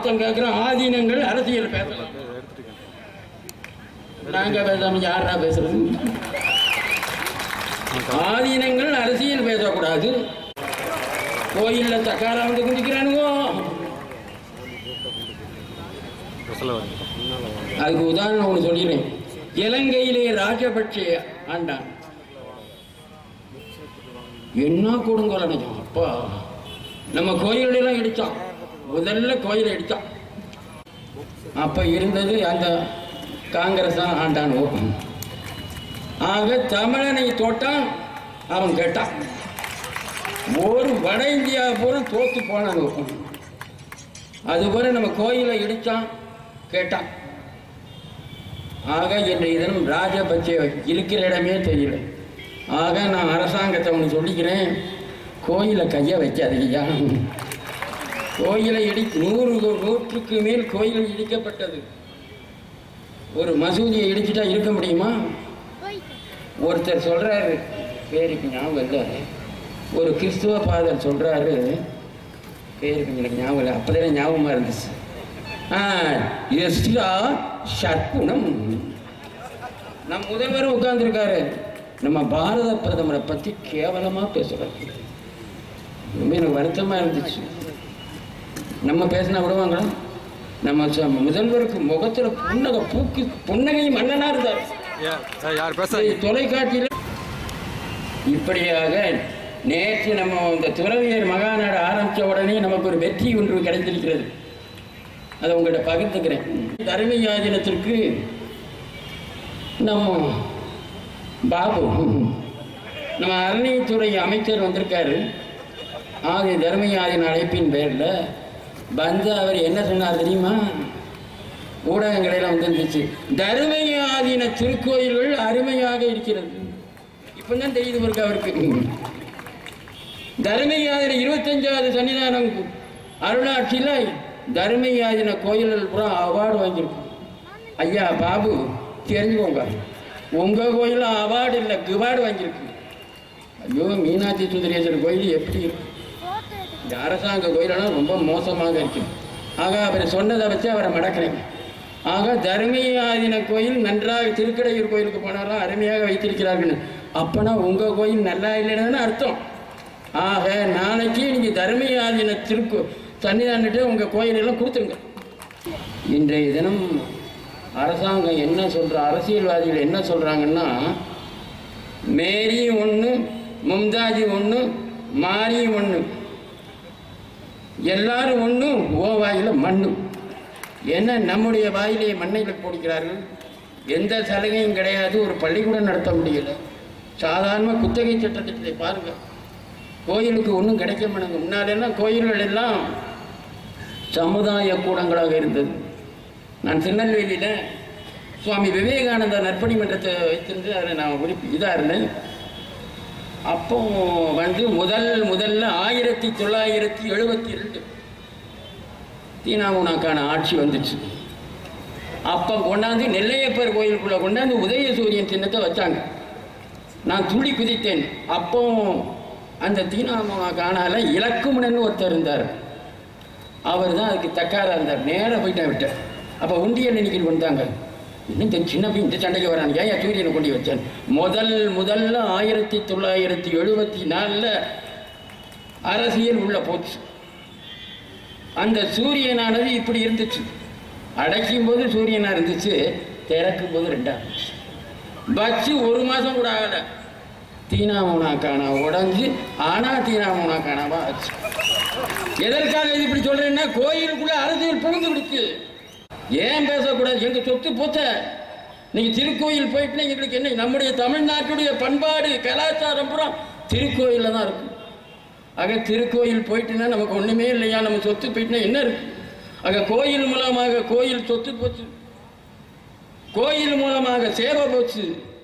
ஒருத்தன் கேட்குறான் ஆதீனங்கள் அரசியல் பேசலாம் நாங்க பேசாம யாரா பேசுறது ஆதீனங்கள் அரசியல் பேசக்கூடாது கோயில்ல தக்காரா வந்து குடிக்கிறானுங்கோ அதுக்கு உதாரணம் ஒன்று சொல்லிடுறேன் இலங்கையிலே ராஜபக்ஷே ஆண்டான் என்ன கொடுங்கோல நிஜம் அப்பா நம்ம கோயிலெல்லாம் இடிச்சான் முதல்ல கோயிலை இடிச்சான் அப்ப இருந்தது அந்த காங்கிரஸ் தான் ஆண்டான் ஆக தமிழனை தோட்டான் அவன் கேட்டான் ஒரு வட இந்தியா பூரா தோத்து போனான் அதுபோல நம்ம கோயிலை இடிச்சான் கேட்டான் ஆக இன்றைய தினம் ராஜபக்சே இருக்கிற இடமே தெரியல ஆக நான் அரசாங்கத்தை ஒன்று சொல்லிக்கிறேன் கோயிலை கையை வைக்காதீங்கய்யா கோயிலை இடி நூறு நூற்றுக்கு மேல் கோயில் இடிக்கப்பட்டது ஒரு மசூதியை இடிச்சிட்டா இருக்க முடியுமா ஒருத்தர் சொல்றாரு பேருக்கு ஞாபகம் இல்லை ஒரு கிறிஸ்துவ பாதர் சொல்றாரு பேருக்கு எனக்கு ஞாபகம் இல்லை அப்போதானே ஞாபகமாக இருந்துச்சு ஆ எஸ்லா ஷர்க்குணம் நம் முதல்வரும் உட்கார்ந்துருக்காரு நம்ம பாரத பிரதமரை பற்றி கேவலமாக பேசுகிறார் ரொம்ப எனக்கு வருத்தமாக இருந்துச்சு நம்ம பேசினா விடுவாங்களா நம்ம ச- முதல்வருக்கு முகத்தில் புன்னகை பூக்கு புன்னகை மன்னனா இருந்தார் யார் பேச இது தொலைக்காட்சியில் இப்படியாக நேற்று நம்ம இந்த துறவியர் மகாநாடு ஆரம்பித்த உடனே நமக்கு ஒரு வெற்றி ஒன்று கிடைத்திருக்கிறது அதை உங்கள்கிட்ட பகிர்ந்துக்கிறேன் தருமை யாஜனத்திற்கு நம்ம பாபு நம்ம அறநிலையத்துறை அமைச்சர் வந்திருக்காரு ஆதி தர்மயாதின அழைப்பின் பேரில் வந்து அவர் என்ன சொன்னார் தெரியுமா ஊடகங்களெல்லாம் வந்துருந்துச்சு தர்மயாதீன திருக்கோயில்கள் அருமையாக இருக்கிறது இப்போ தான் தெரியுது இருக்கு அவருக்கு தர்மயாதின இருபத்தஞ்சாவது சன்னிதானம் அருளாட்சியில் தர்மயாதின கோயில்கள் பூரா அவார்டு வாங்கியிருக்கு ஐயா பாபு தெரிஞ்சுக்கோங்க உங்கள் கோயிலில் அவார்டு இல்லை கிவார்டு வாங்கியிருக்கு ஐயோ மீனாட்சி சுந்தரேஸ்வரர் கோயில் எப்படி இருக்கு இந்த அரசாங்க கோயிலெல்லாம் ரொம்ப மோசமாக இருக்கு ஆக அவர் சொன்னதை வச்சு அவரை மடக்கிறேன் ஆக தர்மயாதின கோயில் நன்றாக திருக்கடையூர் கோயிலுக்கு போனாலும் அருமையாக வைத்திருக்கிறார்கள் அப்பனா உங்கள் கோயில் நல்லா இல்லைன்னு அர்த்தம் ஆக நாளைக்கு நீங்கள் தர்மயாதின திருக்கு சன்னிதானிட்டு உங்கள் கோயிலெல்லாம் கொடுத்துருங்க இன்றைய தினம் அரசாங்கம் என்ன சொல்கிற அரசியல்வாதிகள் என்ன சொல்கிறாங்கன்னா மேரி ஒன்று மும்தாஜி ஒன்று மாரி ஒன்று எல்லாரும் ஒன்று ஓ வாயில மண்ணு என்ன நம்முடைய வாயிலே மண்ணையில் போடுகிறார்கள் எந்த சலுகையும் கிடையாது ஒரு பள்ளிக்கூடம் நடத்த முடியல சாதாரண குத்தகை சட்டத்திட்டத்தை பாருங்க கோயிலுக்கு ஒன்றும் கிடைக்க மாட்டாங்க முன்னாலெல்லாம் கோயில்கள் எல்லாம் சமுதாய கூடங்களாக இருந்தது நான் திருநெல்வேலியில் சுவாமி விவேகானந்தர் நற்பணி மன்றத்தை வைத்திருந்து அதில் நான் உறுப்பி இதாக இருந்தேன் அப்போ வந்து முதல் முதல்ல ஆயிரத்தி தொள்ளாயிரத்தி எழுபத்தி ரெண்டு தீனாமுனாக்கான ஆட்சி வந்துச்சு அப்போ கொண்டாந்து நெல்லையப்பர் கோயிலுக்குள்ளே கொண்டாந்து உதயசூரியன் சின்னத்தை வச்சாங்க நான் துள்ளி குதித்தேன் அப்போ அந்த தீனாமுனா காணால இலக்குமணன் ஒருத்தர் இருந்தார் அவர் தான் அதுக்கு தக்காரா இருந்தார் நேராக போயிட்டேன் விட்டேன் அப்போ உண்டியல் எண்ணிக்கையில் வந்தாங்க இன்னும் இந்த சின்ன பையன் இந்த சண்டைக்கு வரான் ஏன் சூரியனை கொண்டு வச்சேன் முதல் முதல்ல ஆயிரத்தி தொள்ளாயிரத்தி எழுபத்தி நாலில் அரசியல் உள்ள போச்சு அந்த சூரியனானது இப்படி இருந்துச்சு அடைக்கும் போது சூரியனாக இருந்துச்சு திறக்கும் போது ரெண்டா இருந்துச்சு வச்சு ஒரு மாதம் கூட ஆகலை தீனாமுனாக்கான உடஞ்சி ஆனால் தீனாமுனாக்கானவா ஆச்சு எதற்காக இது இப்படி சொல்றேன்னா கோயிலுக்குள்ள அரசியல் புகுந்து விடுச்சு ஏன் பேசக்கூடாது எங்க சொத்து போத்த நீங்க திருக்கோயில் போயிட்டுனா எங்களுக்கு என்ன நம்முடைய தமிழ்நாட்டுடைய பண்பாடு கலாச்சாரம் பூரா திருக்கோயிலில் தான் இருக்கும் ஆக திருக்கோயில் போயிட்டுனா நமக்கு ஒண்ணுமே இல்லையா நம்ம சொத்து போயிட்டுனா என்ன இருக்கு ஆக கோயில் மூலமாக கோயில் சொத்து போச்சு கோயில் மூலமாக சேவை போச்சு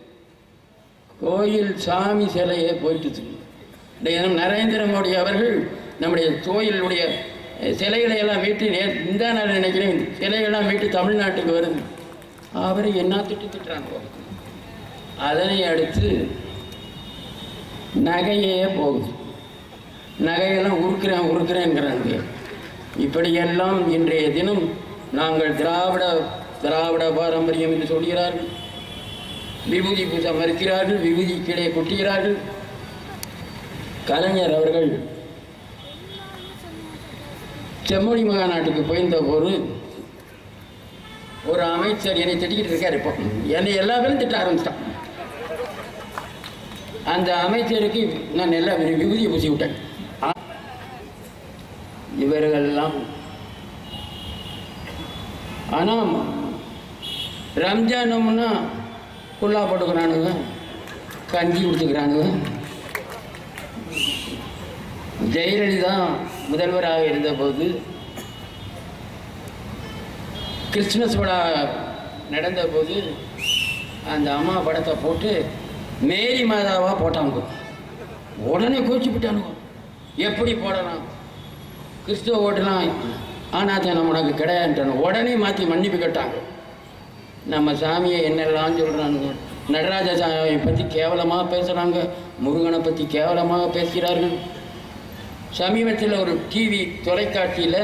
கோயில் சாமி சிலையே போயிட்டுச்சு இந்த தினம் நரேந்திர மோடி அவர்கள் நம்முடைய கோயிலுடைய அஹ், சிலைகளை எல்லாம் மீட்டு நே- இந்த நாள் நினைக்கிறேன் சிலைகள்லாம் மீட்டு தமிழ்நாட்டுக்கு வருது அவரை என்ன திட்டு திட்டுறாங்க அதனை அடுத்து நகையே போகுது நகையெல்லாம் உருக்குறேன் உருக்குறேங்கிறாங்க இப்படியெல்லாம் இன்றைய தினம் நாங்கள் திராவிட திராவிட பாரம்பரியம் என்று சொல்கிறார்கள் விபூதி பூசை மறுக்கிறார்கள் விபூதி கீழே கொட்டுகிறார்கள் கலைஞர் அவர்கள் செம்மொழி மகாநாட்டுக்கு போயிருந்த போது ஒரு அமைச்சர் என்னை திட்டிக்கிட்டு இருக்காரு இப்போ என்னை எல்லா பேரும் திட்ட ஆரம்பிச்சிட்டான் அந்த அமைச்சருக்கு நான் எல்லா விபூதியை பூசி விட்டேன் ஆ- இவர்களெல்லாம் ஆனால் ரம்ஜானம்னா குல்லா போட்டுக்கிறானுங்க கஞ்சி குடிச்சுக்கிறானுங்க ஜெயலலிதா முதல்வராக இருந்தபோது கிறிஸ்துமஸ் விழா நடந்தபோது அந்த அம்மா படத்தை போட்டு மேரி மாதாவாக போட்டாங்க உடனே கோச்சு விட்டானுங்க எப்படி போடலாம் கிறிஸ்துவ ஓட்டுலாம் ஆனாச்சானம் உனக்கு கிடையாதுன்றானு உடனே மாற்றி மன்னிப்பு கேட்டாங்க நம்ம சாமியை என்னெல்லாம் சொல்கிறானுங்க நடராஜ சாமியை பற்றி கேவலமாக பேசுகிறாங்க முருகனை பற்றி கேவலமாக பேசுகிறார்கள் சமீபத்தில் ஒரு டிவி தொலைக்காட்சியில்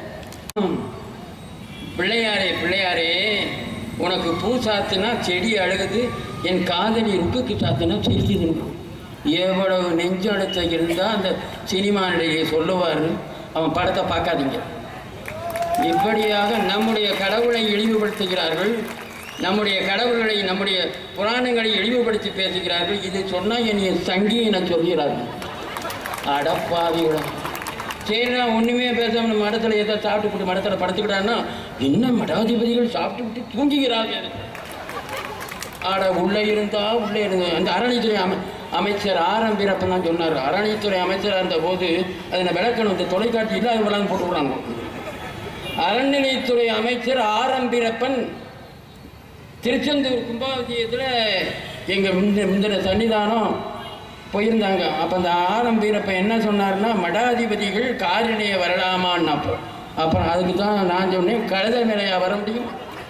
பிள்ளையாரே பிள்ளையாரே உனக்கு பூ சாத்துனா செடி அழுகுது என் காதலி ருக்குக்கு சாத்துனா சிரிக்குதுன்னு எவ்வளவு நெஞ்செழுத்த இருந்தால் அந்த சினிமா நடிகை சொல்லுவார் அவன் படத்தை பார்க்காதீங்க இப்படியாக நம்முடைய கடவுளை இழிவுபடுத்துகிறார்கள் நம்முடைய கடவுள்களை நம்முடைய புராணங்களை இழிவுபடுத்தி பேசுகிறார்கள் இது சொன்னால் என்னைய சங்கி என சொல்கிறார்கள் அடப்பாவிகளா சரி நான் ஒன்றுமே பேசாமல் மடத்தில் ஏதோ சாப்பிட்டு மடத்தில் படுத்துக்கிட்டான்னா என்ன மடாதிபதிகள் சாப்பிட்டு விட்டு தூங்குகிறார்கள் ஆட உள்ளே இருந்தா உள்ளே இருந்து அந்த அறநிலைத்துறை அமை அமைச்சர் ஆரம் வீரப்பன் தான் சொன்னார் அறநிலைத்துறை அமைச்சராக இருந்த போது அதை விளக்கணும் இந்த தொலைக்காட்சி இல்லாத விளாங்க போட்டு விடாங்க அறநிலைத்துறை அமைச்சர் ஆரம் வீரப்பன் திருச்செந்தூர் கும்பாபிஷேகத்தில் எங்கள் முந்த முந்தின சன்னிதானம் போயிருந்தாங்க அப்போ அந்த ஆரம் வீரப்பன் என்ன சொன்னார்னா மடாதிபதிகள் காரிணைய வரலாமான்னு அப்போ அப்புறம் அதுக்கு தான் நான் சொன்னேன் கழுத நிலையா வர முடியும்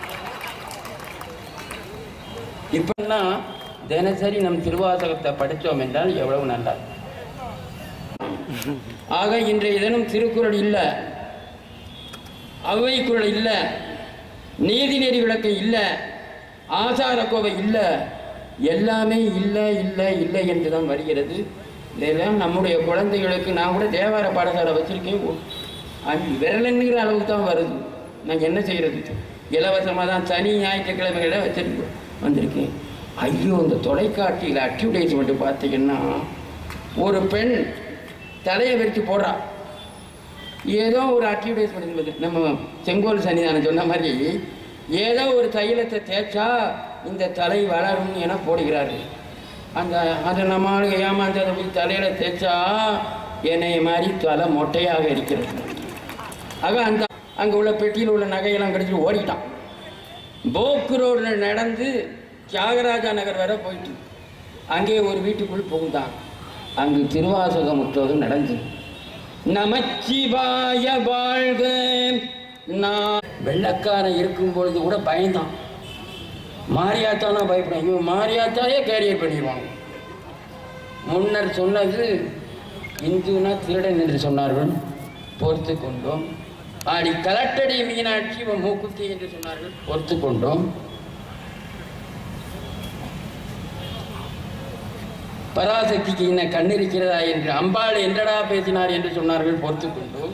இப்பெல்லாம் தினசரி நம் திருவாசகத்தை படித்தோம் என்றால் எவ்வளவு நல்லா ஆக இன்றைய தினம் திருக்குறள் இல்லை அவை குரல் இல்லை நீதிநெறி விளக்கு இல்லை ஆசார கோவை இல்லை எல்லாமே இல்லை இல்லை இல்லை என்று தான் வருகிறது இதெல்லாம் நம்முடைய குழந்தைகளுக்கு நான் கூட தேவார பாடசாலை வச்சுருக்கேன் அது விரலன்னுங்கிற அளவுக்கு தான் வருது நாங்கள் என்ன செய்கிறது இலவசமாக தான் சனி ஞாயிற்றுக்கிழமைகளை வச்சிருக்கோம் வந்திருக்கேன் ஐயோ இந்த தொலைக்காட்சியில் அட்வர்டைஸ்மெண்ட் பார்த்தீங்கன்னா ஒரு பெண் தலையை விரித்து போடுறா ஏதோ ஒரு அட்வர்டைஸ்மெண்ட் இருந்தது நம்ம செங்கோல் சன்னிதானம் சொன்ன மாதிரி ஏதோ ஒரு தைலத்தை தேய்ச்சா இந்த தலை வளரும் என போடுகிறார்கள் அந்த அதை நம்ம ஆளுங்க ஏமாந்து அதை போய் தலையில் தேய்ச்சா என்னை மாதிரி தலை மொட்டையாக இருக்கிறது ஆக அந்த அங்கே உள்ள பெட்டியில் உள்ள நகையெல்லாம் கடிச்சிட்டு ஓடிட்டான் போக்கு ரோடில் நடந்து தியாகராஜா நகர் வரை போயிட்டு அங்கே ஒரு வீட்டுக்குள் புகுந்தான் அங்கு திருவாசகம் முற்றோதும் நடந்தது நமச்சிவாய வாழ்க நான் வெள்ளக்காரன் இருக்கும் பொழுது கூட பயந்தான் மாரியாத்தானா பயப்படும் இவன் மாரியாத்தாயே கேரியர் பண்ணிடுவாங்க முன்னர் சொன்னது இந்துனா திருடன் என்று சொன்னார்கள் பொறுத்து கொண்டோம் ஆடி கலட்டடி மீனாட்சி இவன் மூக்குத்தி என்று சொன்னார்கள் பொறுத்து கொண்டோம் பராசக்திக்கு என்ன கண் இருக்கிறதா என்று அம்பாள் என்றடா பேசினார் என்று சொன்னார்கள் பொறுத்து கொண்டோம்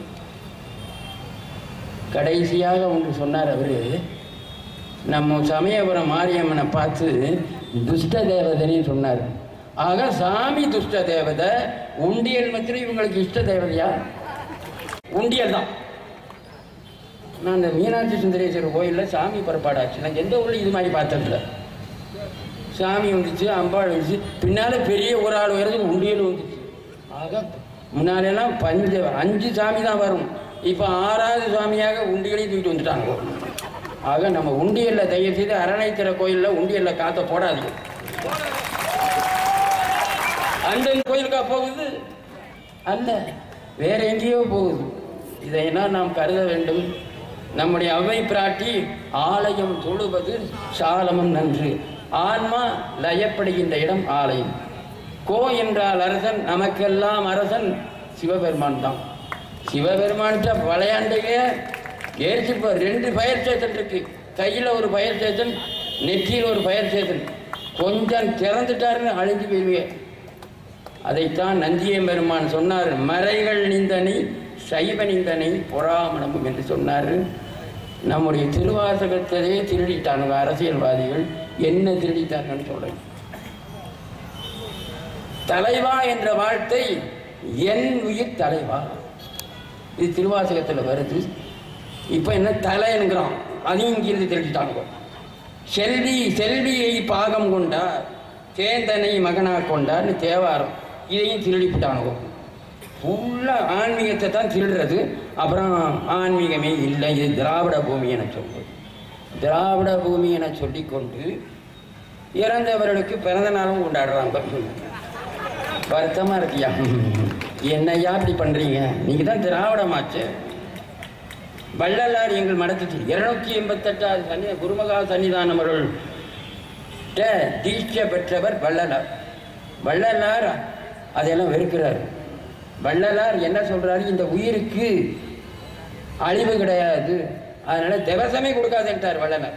கடைசியாக ஒன்று சொன்னார் அவரு நம்ம சமயபுரம் மாரியம்மனை பார்த்து துஷ்ட தேவதைன்னு சொன்னார் ஆக சாமி துஷ்ட தேவதை உண்டியல் மாத்திரம் இவங்களுக்கு இஷ்ட தேவதையா உண்டியல் தான் நான் இந்த மீனாட்சி சுந்தரேஸ்வரர் கோயிலில் சாமி புறப்பாடாச்சு நான் எந்த ஊரில் இது மாதிரி பார்த்ததில்ல சாமி வந்துச்சு அம்பாள் வந்துச்சு பின்னால் பெரிய ஒரு ஆள் உயரத்துக்கு உண்டியல் வந்துச்சு ஆக முன்னாலெல்லாம் பஞ்சு அஞ்சு சாமி தான் வரும் இப்போ ஆறாவது சாமியாக உண்டியலையும் தூக்கிட்டு வந்துட்டாங்க ஆக நம்ம உண்டியலில் தயவு செய்து அரணைத்திர கோயிலில் உண்டியலில் காத்த போடாதீங்க அந்த கோயிலுக்கா போகுது அல்ல வேற எங்கேயோ போகுது இதையெல்லாம் நாம் கருத வேண்டும் நம்முடைய அவை பிராட்டி ஆலயம் தொழுவது சாலமும் நன்று ஆன்மா லயப்படுகின்ற இடம் ஆலயம் கோ என்றால் அரசன் நமக்கெல்லாம் அரசன் சிவபெருமான் தான் சிவபெருமான்கிட்ட விளையாண்டையே ஏறிச்சு இப்போ ரெண்டு ஃபயர் ஸ்டேஷன் இருக்கு கையில் ஒரு ஃபயர் ஸ்டேஷன் நெற்றியில் ஒரு ஃபயர் ஸ்டேஷன் கொஞ்சம் திறந்துட்டாருன்னு அழிஞ்சு போயிருவீங்க அதைத்தான் நந்திய பெருமான் சொன்னார் மறைகள் நிந்தனை சைவ நிந்தனை பொறாமணமும் என்று சொன்னார் நம்முடைய திருவாசகத்திலே திருடிட்டானுங்க அரசியல்வாதிகள் என்ன திருடிட்டாங்கன்னு சொல்றேன் தலைவா என்ற வார்த்தை என் உயிர் தலைவா இது திருவாசகத்தில் வருது இப்போ என்ன தலைங்கிறோம் அதையும் இங்கிருந்து திருடிட்டானுங்க செல்வி செல்வியை பாகம் கொண்டார் சேந்தனை மகனாக கொண்டார்னு தேவாரம் இதையும் திருடிவிட்டானுங்க ஃபுல்லாக ஆன்மீகத்தை தான் திருடுறது அப்புறம் ஆன்மீகமே இல்லை இது திராவிட பூமி என சொல்வது திராவிட பூமி என சொல்லிக்கொண்டு இறந்தவர்களுக்கு பிறந்த நாளும் கொண்டாடுறாங்க வருத்தமாக இருக்கியா என்னையா இப்படி பண்ணுறீங்க நீங்கள் தான் திராவிடமாச்சு வள்ளலார் எங்கள் மடத்துக்கு இருநூத்தி எண்பத்தெட்டாவது சன்னி குருமகா சன்னிதானம் அவர்கள் தீட்சை பெற்றவர் வள்ளலார் வள்ளலார் அதையெல்லாம் வெறுக்கிறார் வள்ளலார் என்ன சொல்றாரு இந்த உயிருக்கு அழிவு கிடையாது அதனால திவசமே கொடுக்காதுன்ட்டார் வள்ளலார்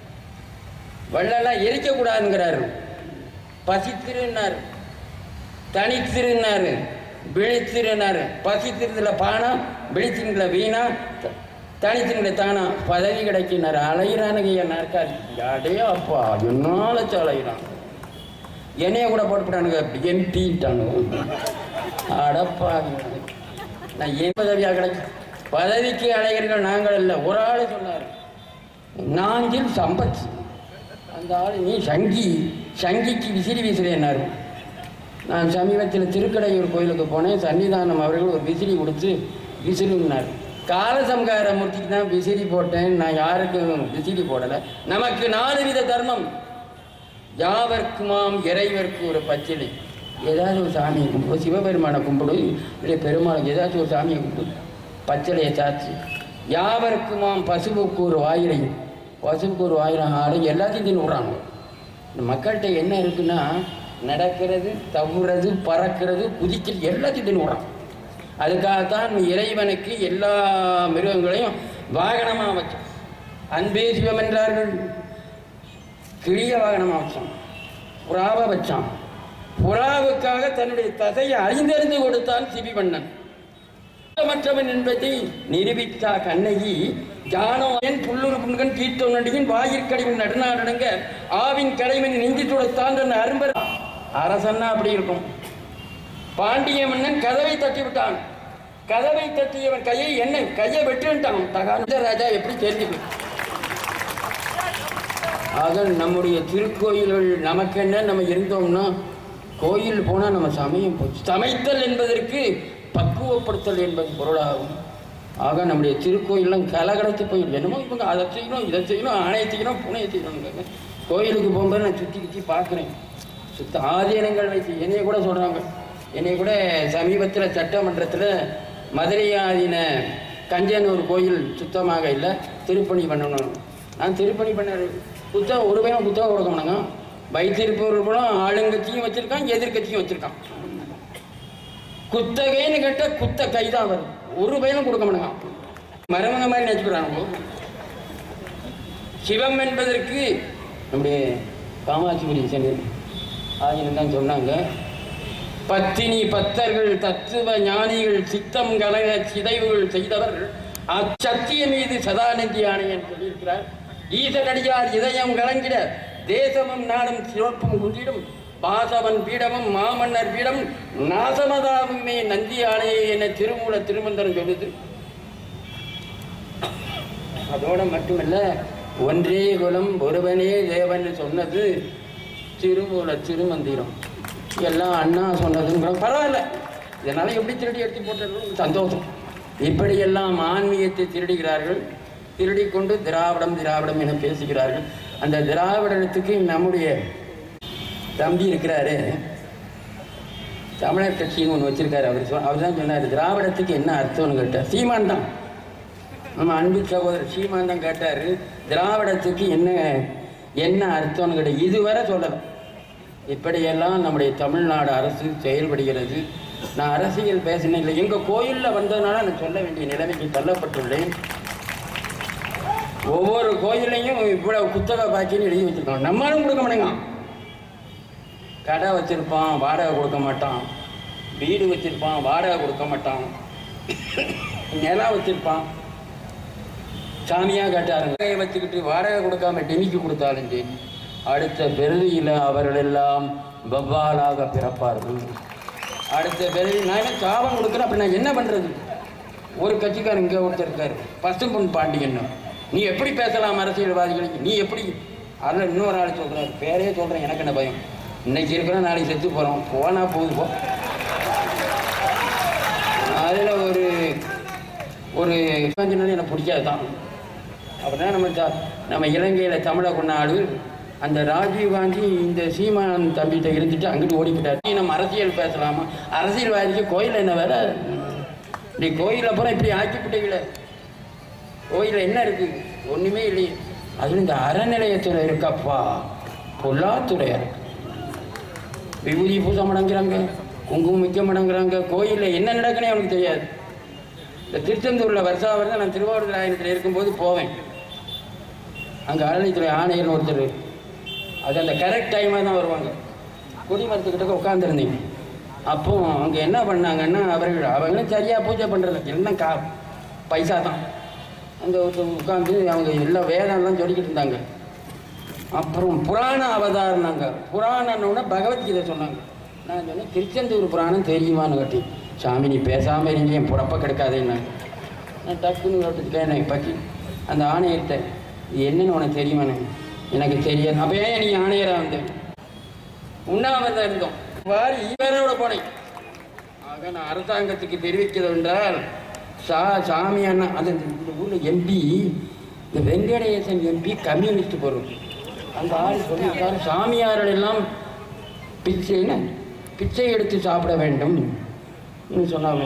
வள்ளலார் எரிக்கக்கூடாதுங்கிறாரு பசித்திருன்னார் தனித்திருன்னாரு விழித்திருன்னாரு பசித்திருந்துல பானா விழித்திருந்துல வீணா த- தனித்திருந்த தானா பதவி கிடைக்கினார் அலையிறானுங்க என் நாற்காலி அடே அப்பா என்னாலச்சு அலையிறான் என்னைய கூட போட்டுவிட்டானுங்க எம்பிட்டானுங்க அடப்பா நான் ஏன் பதவியாக கிடைக்கும் பதவிக்கு அலைகிறீர்கள் நாங்கள் இல்லை ஒரு ஆள் சொன்னார் நாஞ்சில் சம்பத் அந்த ஆள் நீ சங்கி சங்கிக்கு விசிறி வீசுறேன்னாரு நான் சமீபத்தில் திருக்கடையூர் கோயிலுக்கு போனேன் சன்னிதானம் அவர்கள் ஒரு விசிறி கொடுத்து விசிறினார் காலசம்கார மூர்த்திக்கு தான் விசிறி போட்டேன் நான் யாருக்கும் விசிறி போடலை நமக்கு நாலு வித தர்மம் யாவர்க்குமாம் இறைவர்க்கு ஒரு பச்சிலை ஏதாவது ஒரு சாமியை கும்பிடு சிவபெருமானை கும்பிடு இல்லை பெருமாளுக்கு ஏதாச்சும் ஒரு சாமியை கும்பிடு பச்சிலையை சாச்சு யாவர்க்குமாம் பசுவுக்கு ஒரு வாயிலை பசுவுக்கு ஒரு வாயிரம் ஆடு எல்லாத்தையும் தின்னு விட்றாங்க இந்த மக்கள்கிட்ட என்ன இருக்குன்னா நடக்கிறது தவுறது பறக்கிறது குதிக்கிறது எல்லாத்தையும் தின்னு விட்றான் அதுக்காகத்தான் இறைவனுக்கு எல்லா மிருகங்களையும் வாகனமாக வச்சான் அன்பே சிவம் என்றார்கள் கிளிய வாகனமாக வச்சான் புறாவை வச்சான் புறாவுக்காக தன்னுடைய தசையை அறிந்தறிந்து கொடுத்தான் சிபிவண்ணன் மற்றவன் என்பதை நிரூபித்தா கண்ணகி ஜானோயன் புல்லுரு புன்கன் கீர்த்தனடியின் வாயிற்கடைவின் நடுநாடனங்க ஆவின் கடைவன் நெஞ்சு துடைத்தான் தன் அரும்பர் அரசன்னா அப்படி இருக்கும் பாண்டிய மன்னன் கதவை தட்டி விட்டான் கதவை தட்டியவன் கையை என்ன கையை வெட்டுன்ட்டான் தகாந்த ராஜா எப்படி தெரிஞ்சுக்கு ஆக நம்முடைய திருக்கோயில்கள் நமக்கு என்ன நம்ம இருந்தோம்னா கோயில் போனால் நம்ம சமயம் போச்சு சமைத்தல் என்பதற்கு பக்குவப்படுத்தல் என்பது பொருளாகும் ஆக நம்முடைய திருக்கோயிலாம் கலகலத்து போய் என்னமோ இவங்க அதை செய்யணும் இதை செய்யணும் ஆணையை செய்யணும் புனையை செய்யணுங்க கோயிலுக்கு போகும்போது நான் சுற்றி சுற்றி பார்க்குறேன் சுத்த ஆதீனங்கள் வைத்து என்னைய கூட சொல்கிறாங்க என்னைய கூட சமீபத்தில் சட்டமன்றத்தில் மதுரை ஆதீன கஞ்சனூர் கோயில் சுத்தமாக இல்லை திருப்பணி பண்ணணும் நான் திருப்பணி பண்ண புத்தகம் ஒரு பையன் புத்தகம் கொடுக்க மாட்டாங்க வைத்திருப்பவர்களும் ஆளுங்கட்சியும் வச்சுருக்கான் எதிர்கட்சியும் வச்சுருக்கான் குத்தகைன்னு கேட்டால் குத்த கை தான் வரும் ஒரு பையனும் கொடுக்க மாட்டாங்க மருமங்க மாதிரி நினச்சிக்கிறாங்க சிவம் என்பதற்கு நம்முடைய காமாட்சிபுரி சென்று ஆகியம் தான் சொன்னாங்க பத்தினி பத்தர்கள் தத்துவ ஞானிகள் சித்தம் கலக சிதைவுகள் செய்தவர் அச்சத்திய மீது சதானந்தி ஆணையன் சொல்லியிருக்கிறார் ஈசனடியார் இதயம் கலங்கிட தேசமும் நாடும் சிறப்பும் குன்றிடும் பாசவன் பீடமும் மாமன்னர் பீடம் நாசமதாவுமே நந்தி ஆணையே என திருமூல திருமந்திரம் சொல்லுது அதோட மட்டுமல்ல ஒன்றே குலம் ஒருவனே தேவன் சொன்னது திருமூல திருமந்திரம் எல்லாம் அண்ணா சொன்னதுங்கிற பரவாயில்ல இதனால எப்படி திருடி எடுத்து போட்டது சந்தோஷம் இப்படியெல்லாம் ஆன்மீகத்தை திருடுகிறார்கள் திருடிக்கொண்டு திராவிடம் திராவிடம் என பேசுகிறார்கள் அந்த திராவிடத்துக்கு நம்முடைய தம்பி இருக்கிறாரு தமிழர் கட்சின்னு ஒன்று வச்சிருக்காரு அவர் சொ அவர் தான் சொன்னார் திராவிடத்துக்கு என்ன அர்த்தம்னு கேட்டார் சீமான் தான் நம்ம அன்பு சகோதரர் சீமான் தான் கேட்டார் திராவிடத்துக்கு என்ன என்ன அர்த்தம்னு கேட்டார் இதுவரை சொல்லலை இப்படியெல்லாம் நம்முடைய தமிழ்நாடு அரசு செயல்படுகிறது நான் அரசியல் பேசினேன் இல்லை எங்கள் கோயிலில் வந்ததுனால நான் சொல்ல வேண்டிய நிலைமைக்கு தள்ளப்பட்டுள்ளேன் ஒவ்வொரு கோயிலையும் இவ்வளவு குத்தகை பாக்கின்னு எழுதி வச்சிருக்கோம் நம்மளும் கொடுக்க மாட்டேங்க கடை வச்சிருப்பான் வாடகை கொடுக்க மாட்டான் வீடு வச்சிருப்பான் வாடகை கொடுக்க மாட்டான் நிலம் வச்சிருப்பான் சாமியாக காட்டாருங்க நகையை வச்சுக்கிட்டு வாடகை கொடுக்காம டெமிக்கு கொடுத்தாலும் சரி அடுத்த பிறவியில் அவர்கள் எல்லாம் வவ்வாலாக பிறப்பார்கள் அடுத்த பிறவி நான் என்ன சாபம் கொடுக்குறேன் அப்படி நான் என்ன பண்ணுறது ஒரு கட்சிக்காரர் இங்கே ஒருத்தர் இருக்கார் பசும்பொன் பாண்டியன் நீ எப்படி பேசலாம் அரசியல்வாதிகளுக்கு நீ எப்படி அதில் இன்னொரு ஆள் சொல்கிறார் பேரே சொல்கிறேன் எனக்கு என்ன பயம் இன்னைக்கு இருக்கிறோம் நாளைக்கு செத்து போகிறோம் போனால் போகுது போ அதில் ஒரு ஒரு காஞ்சினாலும் எனக்கு பிடிக்காது தான் அப்படின்னா நம்ம த நம்ம இலங்கையில் தமிழை கொண்டாடு அந்த ராஜீவ் காந்தி இந்த சீமான் தம்பிகிட்ட இருந்துட்டு அங்கிட்டு ஓடிக்கிட்டார் நீ நம்ம அரசியல் பேசலாமா அரசியல்வாதிக்கு கோயில் என்ன வேலை நீ கோயிலில் அப்புறம் இப்படி ஆக்கிவிட்டீங்களே கோயிலில் என்ன இருக்கு ஒன்றுமே இல்லையே அதுவும் இந்த அறநிலையத்தில் இருக்கப்பா பொல்லாத்துறையா இருக்கு விபூதி பூச மடங்குறாங்க குங்குமம் வைக்க மடங்குறாங்க கோயிலில் என்ன நடக்குன்னே அவனுக்கு தெரியாது இந்த திருச்செந்தூரில் வருஷா வருஷம் நான் திருவாரூர் ஆயனத்தில் இருக்கும்போது போவேன் அங்கே அறநிலையத்துறை ஆணையர்னு ஒருத்தர் அது அந்த கரெக்ட் டைமாக தான் வருவாங்க கொடிமரத்துக்கிட்ட உட்காந்துருந்தீங்க அப்போ அவங்க என்ன பண்ணாங்கன்னா அவர்கள் அவங்களும் சரியாக பூஜை பண்ணுறது எல்லாம் கா பைசா தான் அந்த உட்காந்து அவங்க எல்லாம் வேதம்லாம் சொல்லிக்கிட்டு இருந்தாங்க அப்புறம் புராண அவதாரம்னாங்க புராணம்னு பகவத்கீதை சொன்னாங்க நான் சொன்னேன் திருச்செந்தூர் புராணம் தெரியுமான்னு கட்டி சாமி நீ பேசாமல் இருங்க என் புறப்ப கிடைக்காதேன்னு நான் டக்குன்னு கேட்டு எனக்கு பற்றி அந்த ஆணையர்கிட்ட இது என்னன்னு உனக்கு தெரியுமாண்ணே எனக்கு தெரியாது அப்போ ஏன் நீ ஆணையராக வந்தேன் உண்ணாவிரதம் இருந்தோம் வாரி வேறோட போனேன் ஆக நான் அரசாங்கத்துக்கு தெரிவிக்கிறது என்றால் சா சாமி அண்ணா அது இந்த இந்த ஊரில் எம்பி இந்த வெங்கடேசன் எம்பி கம்யூனிஸ்ட் பொருள் அந்த ஆள் சொல்லியிருக்காரு சாமியார்கள் எல்லாம் பிச்சை என்ன பிச்சை எடுத்து சாப்பிட வேண்டும் சொன்னாங்க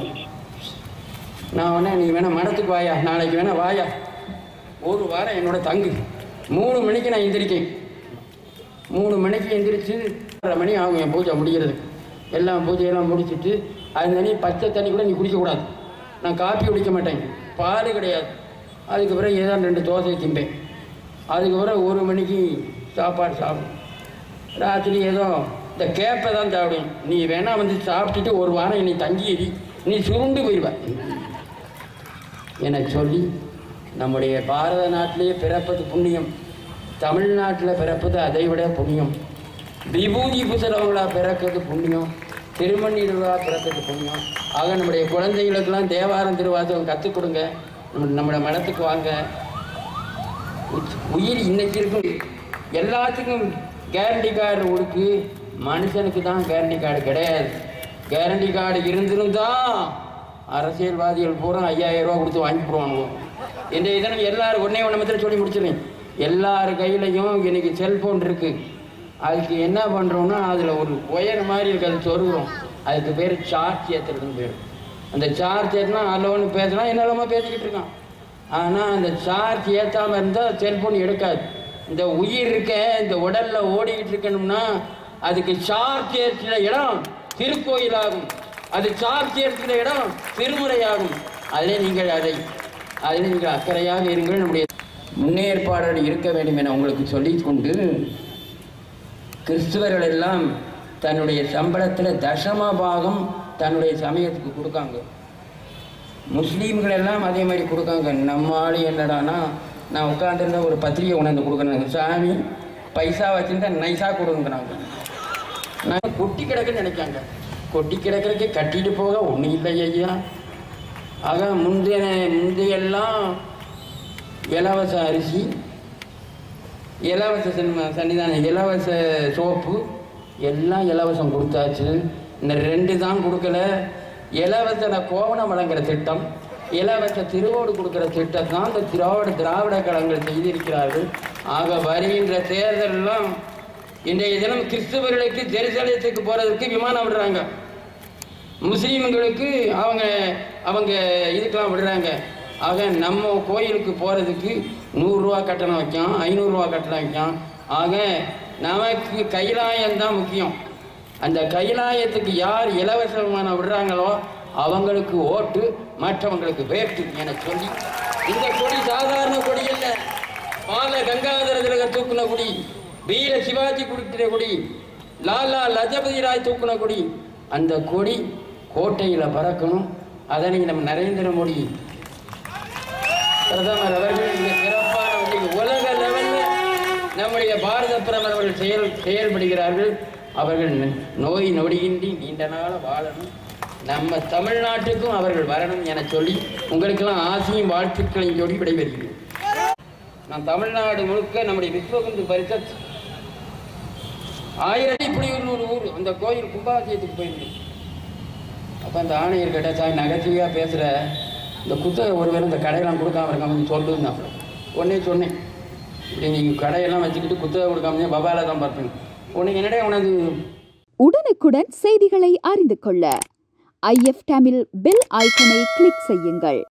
நான் வேணா நீ வேணா மடத்துக்கு வாயா நாளைக்கு வேணா வாயா ஒரு வாரம் என்னோட தங்கு மூணு மணிக்கு நான் எந்திரிக்கேன் மூணு மணிக்கு எந்திரிச்சு அரை மணி ஆகும் என் பூஜை முடிகிறது எல்லாம் பூஜையெல்லாம் முடிச்சிட்டு அது தண்ணி பச்சை தண்ணி கூட நீ குடிக்கக்கூடாது நான் காப்பி குடிக்க மாட்டேன் பால் கிடையாது அதுக்கு பிறகு ஏதாவது ரெண்டு தோசை திம்பேன் அதுக்கு பிறகு ஒரு மணிக்கு சாப்பாடு சாப்பிடும் ராத்திரி ஏதோ இந்த கேப்பை தான் சாப்பிடும் நீ வேணா வந்து சாப்பிட்டுட்டு ஒரு வாரம் நீ தங்கி எரி நீ சுருண்டு போயிடுவ என சொல்லி நம்முடைய பாரத நாட்டிலேயே பிறப்பது புண்ணியம் தமிழ்நாட்டில் பிறப்பது அதை விட புண்ணியம் விபூதி புசலவங்களா பிறக்கிறது புண்ணியம் திருமணிடுவா பிறக்கிறது புண்ணியம் ஆக நம்முடைய குழந்தைகளுக்கெல்லாம் தேவாரம் திருவாசகம் கற்றுக் கொடுங்க நம்ம நம்முடைய மனத்துக்கு வாங்க உச்- உயிர் இன்னைக்கு இருக்கும் எல்லாத்துக்கும் கேரண்டி கார்டு கொடுக்கு மனுஷனுக்கு தான் கேரண்டி கார்டு கிடையாது கேரண்டி கார்டு இருந்திருந்தா அரசியல்வாதிகள் பூரா ஐயாயிரம் ரூபா கொடுத்து வாங்கி போடுவாங்க இந்த இதனம் எல்லாரும் ஒன்றே ஒன்று மட்டும் சொல்லி முடிச்சிடுறேன் எல்லார் கையிலையும் இன்னைக்கு செல்ஃபோன் இருக்கு அதுக்கு என்ன பண்ணுறோம்னா அதில் ஒரு ஒயர் மாதிரி இருக்கு அது சொருகிறோம் அதுக்கு பேர் சார்ஜ் ஏற்றுறதுன்னு பேர் அந்த சார்ஜ் ஏற்றினா அல்லவன்னு பேசலாம் என்னெல்லாமோ பேசிக்கிட்டு இருக்கான் ஆனால் அந்த சார்ஜ் ஏற்றாமல் இருந்தால் செல்ஃபோன் எடுக்காது இந்த உயிர் இருக்க இந்த உடலில் ஓடிக்கிட்டு இருக்கணும்னா அதுக்கு சார்ஜ் ஏற்றுற இடம் திருக்கோயிலாகும் அது சார்ஜ் ஏற்றுற இடம் திருமுறையாகும் அதில் நீங்கள் அதை அதில் நீங்கள் அக்கறையாக இருங்கள் நம்முடைய முன்னேற்பாடுகள் இருக்க வேண்டும் என உங்களுக்கு சொல்லிக் கொண்டு கிறிஸ்துவர்கள் எல்லாம் தன்னுடைய சம்பளத்தில் தசம பாகம் தன்னுடைய சமயத்துக்கு கொடுக்காங்க முஸ்லீம்கள் எல்லாம் அதே மாதிரி கொடுக்காங்க நம்ம ஆள் என்னடானா நான் உட்காந்துருந்த ஒரு பத்திரிகை உணர்ந்து கொடுக்குறேன் சாமி பைசா வச்சுருந்தா நைஸாக கொடுக்குறாங்க நான் கொட்டி கிடக்குன்னு நினைக்காங்க கொட்டி கிடக்கிறதுக்கு கட்டிட்டு போக ஒன்றும் இல்லை ஐயா ஆக முந்தைய முந்தையெல்லாம் இலவச அரிசி இலவச சன்ம- சன்னிதானம் இலவச சோப்பு எல்லாம் இலவசம் கொடுத்தாச்சு இந்த ரெண்டு தான் கொடுக்கல இலவச கோவணம் வழங்குற திட்டம் இலவச திருவோடு கொடுக்குற திட்டம் தான் இந்த திராவிட திராவிட கழகங்கள் செய்திருக்கிறார்கள் ஆக வருகின்ற தேர்தலெல்லாம் இன்றைய தினம் கிறிஸ்தவர்களுக்கு ஜெருசலேத்துக்கு போகிறதுக்கு விமானம் விடுறாங்க முஸ்லீம்களுக்கு அவங்க அவங்க இதுக்கெல்லாம் விடுறாங்க ஆக நம்ம கோயிலுக்கு போகிறதுக்கு நூறுரூவா கட்டணம் வைக்கும் ஐநூறுரூவா கட்டணம் வைக்கும் ஆக நமக்கு கைலாயம் தான் முக்கியம் அந்த கைலாயத்துக்கு யார் இலவசமான விடுறாங்களோ அவங்களுக்கு ஓட்டு மற்றவங்களுக்கு வேட்டு என சொல்லி இந்த கொடி சாதாரண கொடி அல்ல பால கங்காதர திலகர் தூக்குன கொடி வீர சிவாஜி கொடுக்கிற கொடி லாலா லஜபதி ராய் தூக்குன கொடி அந்த கொடி கோட்டையில் பறக்கணும் அதனை நம்ம நரேந்திர மோடி பிரதமர் அவர்கள் மிக சிறப்பான முறையில் உலக லெவலில் நம்முடைய பாரத பிரதமர் அவர்கள் செயல் செயல்படுகிறார்கள் அவர்கள் ந- நோய் நொடியின்றி நீண்ட நாள் வாழணும் நம்ம தமிழ்நாட்டுக்கும் அவர்கள் வரணும் என சொல்லி உங்களுக்கெல்லாம் ஆசையும் வாழ்த்துக்களையும் சொல்லி விடைபெறுகிறேன் நான் தமிழ்நாடு முழுக்க நம்முடைய விஸ்வகுந்து பரிஷத் ஆயிரத்தி இப்படி ஒரு ஊர் அந்த கோயில் கும்பாபிஷேகத்துக்கு போயிருந்தேன் அப்போ அந்த ஆணையர் கிட்ட சாய் நகைச்சுவையாக பேசுகிற இந்த குத்தகை ஒருவர் இந்த கடையெல்லாம் கொடுக்காம இருக்காம சொல்லுங்க உடனே சொன்னேன் இப்படி நீங்கள் கடையெல்லாம் வச்சுக்கிட்டு குத்தகை கொடுக்காம பபால தான் பார்ப்பீங்க உனக்கு என்னடா உனது உடனுக்குடன் செய்திகளை அறிந்து கொள்ள ஐஎஃப் தமிழ் பெல் ஐக்கனை கிளிக் செய்யுங்கள்